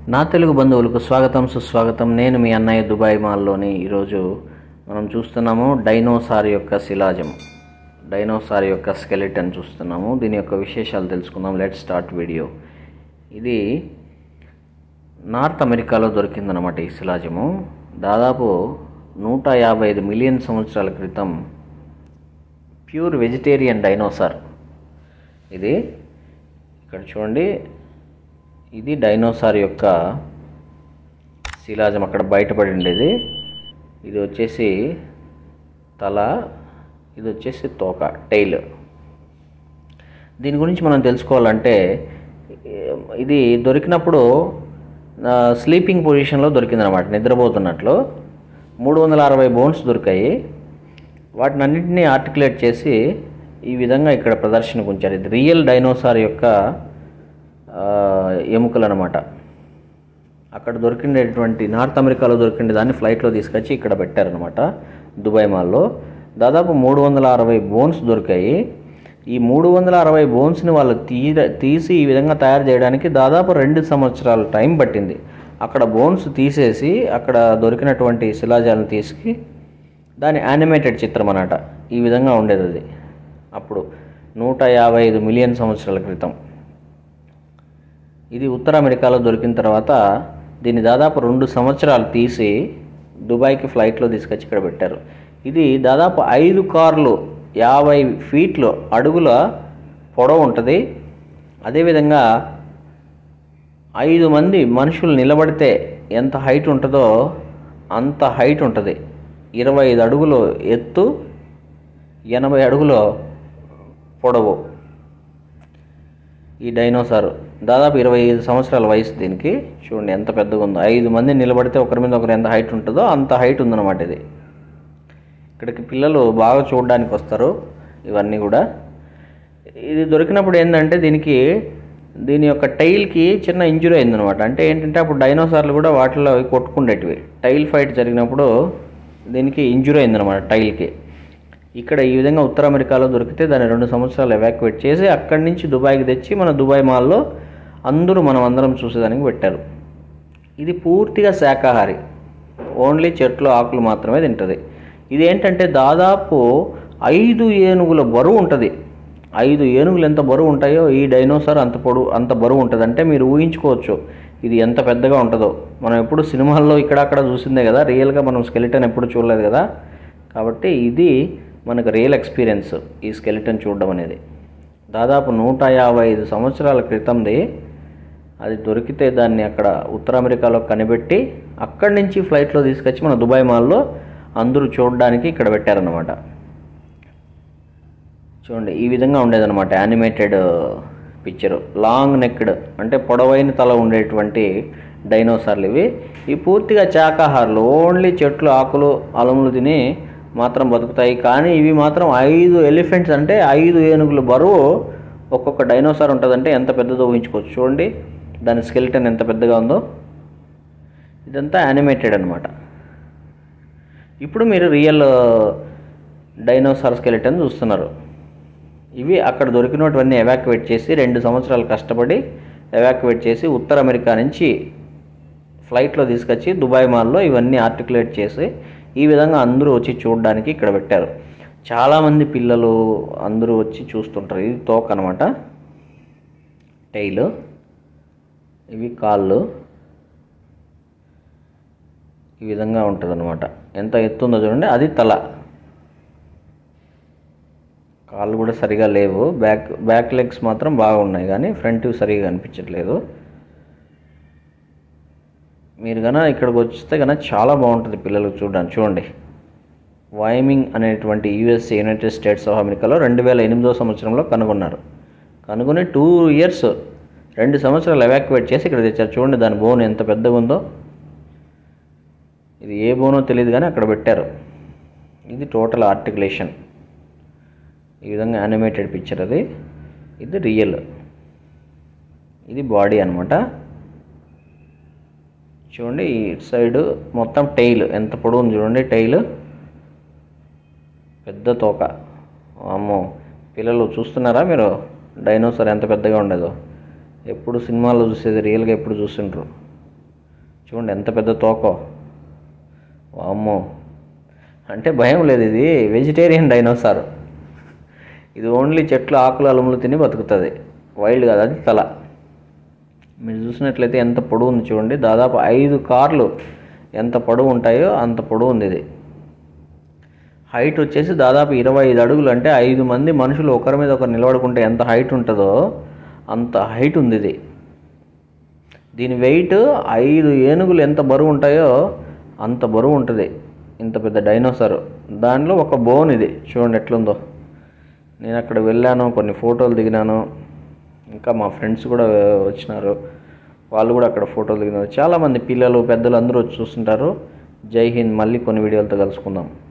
నా తెలుగు బంధువులకు స్వాగతం సుస్వాగతం నేను మీ అన్నయ్య దుబాయ్ మాల్లోని ఈరోజు మనం చూస్తున్నాము డైనోసార్ యొక్క శిలాజం డైనోసార్ యొక్క స్కెలిటన్ చూస్తున్నాము దీని యొక్క విశేషాలు తెలుసుకుందాం లెట్ స్టార్ట్ వీడియో ఇది నార్త్ అమెరికాలో దొరికిందనమాట ఈ శిలాజము దాదాపు నూట యాభై ఐదు మిలియన్ సంవత్సరాల క్రితం ప్యూర్ వెజిటేరియన్ డైనోసార్ ఇది ఇక్కడ చూడండి ఇది డైనోసార్ యొక్క శిలాజం అక్కడ బయటపడి ఉండేది ఇది వచ్చేసి తల ఇది వచ్చేసి తోక టైల్ దీని గురించి మనం తెలుసుకోవాలంటే ఇది దొరికినప్పుడు స్లీపింగ్ పొజిషన్లో దొరికిందనమాట నిద్రపోతున్నట్లు మూడు వందల అరవై బోన్స్ దొరికాయి వాటిని అన్నింటినీ ఆర్టికులేట్ చేసి ఈ విధంగా ఇక్కడ ప్రదర్శనకు ఉంచారు ఇది రియల్ డైనోసార్ యొక్క ఆ, ఎముకలు అనమాట అక్కడ దొరికినటువంటి నార్త్ అమెరికాలో దొరికిన దాన్ని ఫ్లైట్లో తీసుకొచ్చి ఇక్కడ పెట్టారనమాట దుబాయ్ మాల్లో దాదాపు మూడు వందల అరవై బోన్స్ దొరికాయి ఈ మూడు వందల అరవై బోన్స్ని వాళ్ళు తీర తీసి ఈ విధంగా తయారు చేయడానికి దాదాపు రెండు సంవత్సరాల టైం పట్టింది అక్కడ బోన్స్ తీసేసి అక్కడ దొరికినటువంటి శిలాజాలను తీసుకు దాని యానిమేటెడ్ చిత్రం అన్నమాట ఈ విధంగా ఉండేది అది అప్పుడు నూట యాభై ఐదు మిలియన్ సంవత్సరాల క్రితం ఇది ఉత్తర అమెరికాలో దొరికిన తర్వాత దీన్ని దాదాపు రెండు సంవత్సరాలు తీసి దుబాయ్కి ఫ్లైట్లో తీసుకొచ్చి ఇక్కడ పెట్టారు ఇది దాదాపు ఐదు కార్లు యాభై ఫీట్లు అడుగుల పొడవు ఉంటుంది అదేవిధంగా ఐదు మంది మనుషులు నిలబడితే ఎంత హైట్ ఉంటుందో అంత హైట్ ఉంటుంది ఇరవై ఐదు అడుగులు ఎత్తు ఎనభై అడుగుల పొడవు ఈ డైనోసార్ దాదాపు ఇరవై ఐదు సంవత్సరాల వయసు దీనికి చూడండి ఎంత పెద్దగా ఉందో ఐదు మంది నిలబడితే ఒకరి మీద ఒకరు ఎంత హైట్ ఉంటుందో అంత హైట్ ఉందన్నమాట ఇది ఇక్కడికి పిల్లలు బాగా చూడడానికి వస్తారు ఇవన్నీ కూడా ఇది దొరికినప్పుడు ఏంటంటే దీనికి దీని యొక్క టైల్కి చిన్న ఇంజురీ అయిందనమాట అంటే ఏంటంటే అప్పుడు డైనోసార్లు కూడా వాటిలో అవి కొట్టుకుండేటివి టైల్ ఫైట్ జరిగినప్పుడు దీనికి ఇంజురీ అయిందనమాట టైల్కి ఇక్కడ ఈ విధంగా ఉత్తర అమెరికాలో దొరికితే దాన్ని రెండు సంవత్సరాలు ఎవాక్యువేట్ చేసి అక్కడి నుంచి దుబాయ్కి తెచ్చి మన దుబాయ్ మాల్లో అందరూ మనం అందరం చూసేదానికి పెట్టారు ఇది పూర్తిగా శాకాహారి ఓన్లీ చెట్లు ఆకులు మాత్రమే తింటుంది ఇది ఏంటంటే దాదాపు ఐదు ఏనుగుల బరువు ఉంటుంది ఐదు ఏనుగులు ఎంత బరువు ఉంటాయో ఈ డైనోసార్ అంత పొడవు అంత బరువు ఉంటుంది అంటే మీరు ఊహించుకోవచ్చు ఇది ఎంత పెద్దగా ఉంటుందో మనం ఎప్పుడు సినిమాల్లో ఇక్కడ అక్కడ చూసిందే కదా రియల్గా మనం స్కెలిటన్ ఎప్పుడు చూడలేదు కదా కాబట్టి ఇది మనకు రియల్ ఎక్స్పీరియన్స్ ఈ స్కెలిటన్ చూడడం అనేది దాదాపు నూట యాభై ఐదు సంవత్సరాల క్రితంది అది దొరికితే దాన్ని అక్కడ ఉత్తర అమెరికాలో కనిపెట్టి అక్కడి నుంచి ఫ్లైట్లో తీసుకొచ్చి మన దుబాయ్ మాల్లో అందరూ చూడడానికి ఇక్కడ పెట్టారన్నమాట చూడండి ఈ విధంగా ఉండేదన్నమాట యానిమేటెడ్ పిక్చర్ లాంగ్ నెక్డ్ అంటే పొడవైన తల ఉండేటువంటి డైనోసార్లు ఇవి ఇవి పూర్తిగా శాకాహారులు ఓన్లీ చెట్లు ఆకులు అలములు తిని మాత్రం బతుకుతాయి కానీ ఇవి మాత్రం ఐదు ఎలిఫెంట్స్ అంటే ఐదు ఏనుగుల బరువు ఒక్కొక్క డైనోసార్ ఉంటుందంటే ఎంత పెద్దదో ఊహించుకోవచ్చు చూడండి దాని స్కెలిటన్ ఎంత పెద్దగా ఉందో ఇదంతా యానిమేటెడ్ అనమాట ఇప్పుడు మీరు రియల్ డైనోసార్ స్కెలిటన్ చూస్తున్నారు ఇవి అక్కడ దొరికినటువన్నీ ఎవాక్యువేట్ చేసి రెండు సంవత్సరాలు కష్టపడి ఎవాక్యువేట్ చేసి ఉత్తర అమెరికా నుంచి ఫ్లైట్లో తీసుకొచ్చి దుబాయ్ మాల్లో ఇవన్నీ ఆర్టికులేట్ చేసి ఈ విధంగా అందరూ వచ్చి చూడడానికి ఇక్కడ పెట్టారు చాలామంది పిల్లలు అందరూ వచ్చి చూస్తుంటారు ఇది తోక అనమాట టైలు ఇవి కాళ్ళు ఈ విధంగా ఉంటుంది అనమాట ఎంత ఎత్తుందో చూడండి అది తల కాళ్ళు కూడా సరిగా లేవు బ్యాక్ బ్యాక్ లెగ్స్ మాత్రం బాగున్నాయి కానీ ఫ్రంట్ సరిగా కనిపించట్లేదు మీరు కనుక ఇక్కడికి వస్తే కనుక చాలా బాగుంటుంది పిల్లలకు చూడడానికి చూడండి వైమింగ్ అనేటువంటి యూఎస్ఏ యునైటెడ్ స్టేట్స్ ఆఫ్ అమెరికాలో రెండు వేల ఎనిమిదో సంవత్సరంలో కనుగొన్నారు కనుగొని టూ ఇయర్స్ రెండు సంవత్సరాలు ఎవాక్యువేట్ చేసి ఇక్కడ తెచ్చారు చూడండి దాని బోన్ ఎంత పెద్దగా ఉందో ఇది ఏ బోనో తెలియదు కానీ అక్కడ పెట్టారు ఇది టోటల్ ఆర్టికులేషన్ ఈ విధంగా యానిమేటెడ్ పిక్చర్ అది ఇది రియల్ ఇది బాడీ అనమాట చూడండి ఈ సైడ్ మొత్తం టైల్ ఎంత పొడవు ఉంది చూడండి టైల్ పెద్ద తోక అమ్మో పిల్లలు చూస్తున్నారా మీరు డైనోసార్ ఎంత పెద్దగా ఉండేదో ఎప్పుడు సినిమాల్లో చూసేది రియల్గా ఎప్పుడు చూస్తుండ్రు చూడండి ఎంత పెద్ద తోకో వామ్మో అంటే భయం లేదు ఇది వెజిటేరియన్ డైనోసార్ ఇది ఓన్లీ చెట్లు ఆకులు అలుములు తిని బతుకుతుంది వైల్డ్ కాదు అది తల మీరు చూసినట్లయితే ఎంత పొడవు ఉంది చూడండి దాదాపు ఐదు కార్లు ఎంత పొడవు ఉంటాయో అంత పొడవు ఉంది ఇది హైట్ వచ్చేసి దాదాపు ఇరవై ఐదు అడుగులు అంటే ఐదు మంది మనుషులు ఒకరి మీద ఒకరు నిలబడుకుంటే ఎంత హైట్ ఉంటుందో అంత హైట్ ఉంది ఇది దీని వెయిట్ ఐదు ఏనుగులు ఎంత బరువు ఉంటాయో అంత బరువు ఉంటుంది ఇంత పెద్ద డైనోసార్ దానిలో ఒక బోన్ ఇది చూడండి ఎట్లుందో నేను అక్కడ వెళ్ళాను కొన్ని ఫోటోలు దిగినాను ఇంకా మా ఫ్రెండ్స్ కూడా వచ్చినారు వాళ్ళు కూడా అక్కడ ఫోటోలు దిగినారు చాలామంది పిల్లలు పెద్దలు అందరూ వచ్చి చూస్తుంటారు జై హింద్ మళ్ళీ కొన్ని వీడియోలతో కలుసుకుందాం